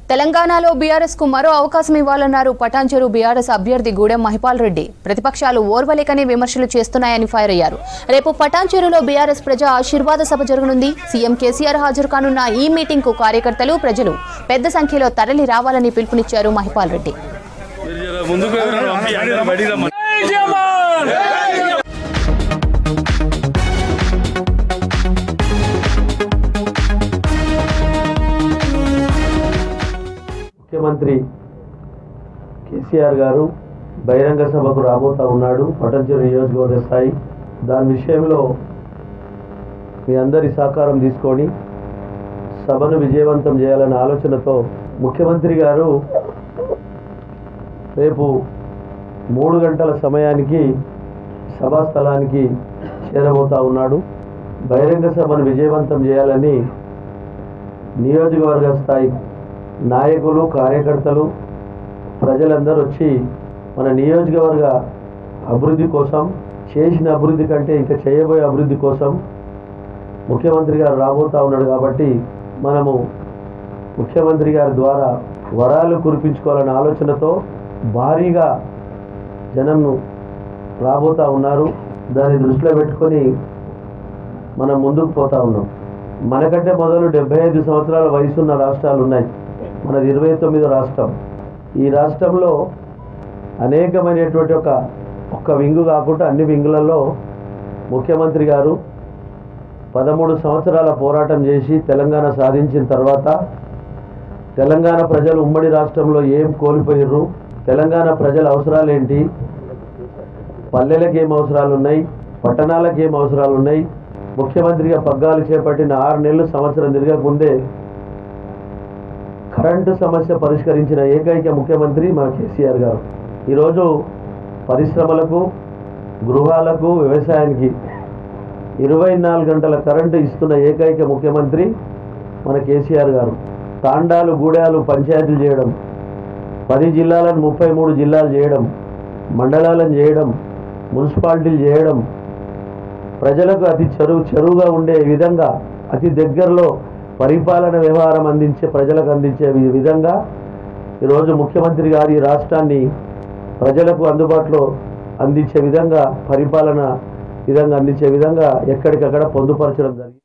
తెలంగాణలో బీఆర్ఎస్ కు మరో అవకాశం ఇవ్వాలన్నారు పటాన్చెరు బీఆర్ఎస్ అభ్యర్థి గూడెం మహిపాల్ రెడ్డి ప్రతిపక్షాలు ఓర్వలేకనే విమర్శలు చేస్తున్నాయని ఫైర్ అయ్యారు రేపు పటాన్చెరులో బీఆర్ఎస్ ప్రజా ఆశీర్వాద సభ జరగనుంది సీఎం కేసీఆర్ హాజరు కానున్న ఈ మీటింగ్ కు కార్యకర్తలు ప్రజలు పెద్ద సంఖ్యలో తరలి రావాలని పిలుపునిచ్చారు మహిపాల్ రెడ్డి మీరు జర ముందుకు ఎవరైనా పంపియండి, బయటికి రమ్మని. ముఖ్యమంత్రి కేసీఆర్ గారు బహిరంగ సభకు రాబోతా ఉన్నాడు పటంచెరు నియోజకవర్గ స్థాయి దాని విషయంలో మీ అందరి సహకారం తీసుకొని సభను విజయవంతం చేయాలనే ఆలోచనతో ముఖ్యమంత్రి గారు రేపు మూడు గంటల సమయానికి సభా స్థలానికి చేరబోతా ఉన్నాడు బహిరంగ సభను విజయవంతం చేయాలని నియోజకవర్గ స్థాయి నాయకులు కార్యకర్తలు ప్రజలందరూ వచ్చి మన నియోజకవర్గ అభివృద్ధి కోసం చేసిన అభివృద్ధి కంటే ఇంకా చేయబోయే అభివృద్ధి కోసం ముఖ్యమంత్రి గారు రాబోతా ఉన్నాడు కాబట్టి మనము ముఖ్యమంత్రి గారి ద్వారా వరాలు కురిపించుకోవాలనే ఆలోచనతో భారీగా జనంను రాబోతా ఉన్నారు దాన్ని దృష్టిలో పెట్టుకొని మనం ముందుకు పోతా ఉన్నాం మనకంటే మొదలు డెబ్బై ఐదు సంవత్సరాల వయసున్న రాష్ట్రాలు ఉన్నాయి మనది ఇరవై తొమ్మిదో రాష్ట్రం ఈ రాష్ట్రంలో అనేకమైనటువంటి ఒక ఒక్క వింగు కాకుండా అన్ని వింగులలో ముఖ్యమంత్రి గారు పదమూడు సంవత్సరాల పోరాటం చేసి తెలంగాణ సాధించిన తర్వాత తెలంగాణ ప్రజలు ఉమ్మడి రాష్ట్రంలో ఏం కోల్పోయిర్రు తెలంగాణ ప్రజల అవసరాలు ఏంటి పల్లెలకు ఏం అవసరాలు ఉన్నాయి పట్టణాలకు ఏం అవసరాలు ఉన్నాయి ముఖ్యమంత్రిగా పగ్గాలు చేపట్టిన ఆరు నెలలు సంవత్సరం తిరగక ముందే కరెంటు సమస్య పరిష్కరించిన ఏకైక ముఖ్యమంత్రి మన కేసీఆర్ గారు ఈరోజు పరిశ్రమలకు గృహాలకు వ్యవసాయానికి ఇరవై నాలుగు గంటల కరెంటు ఇస్తున్న ఏకైక ముఖ్యమంత్రి మన కేసీఆర్ గారు తాండాలు గూడాలు పంచాయతీలు చేయడం పది జిల్లాలను ముప్పై మూడు జిల్లాలు చేయడం మండలాలను చేయడం మున్సిపాలిటీలు చేయడం ప్రజలకు అతి చెరువు చెరువుగా ఉండే విధంగా అతి దగ్గరలో పరిపాలన వ్యవహారం అందించే ప్రజలకు అందించే వి- విధంగా ఈరోజు ముఖ్యమంత్రి గారు ఈ రాష్ట్రాన్ని ప్రజలకు అందుబాటులో అందించే విధంగా పరిపాలన విధంగా అందించే విధంగా ఎక్కడికక్కడ పొందుపరచడం జరిగింది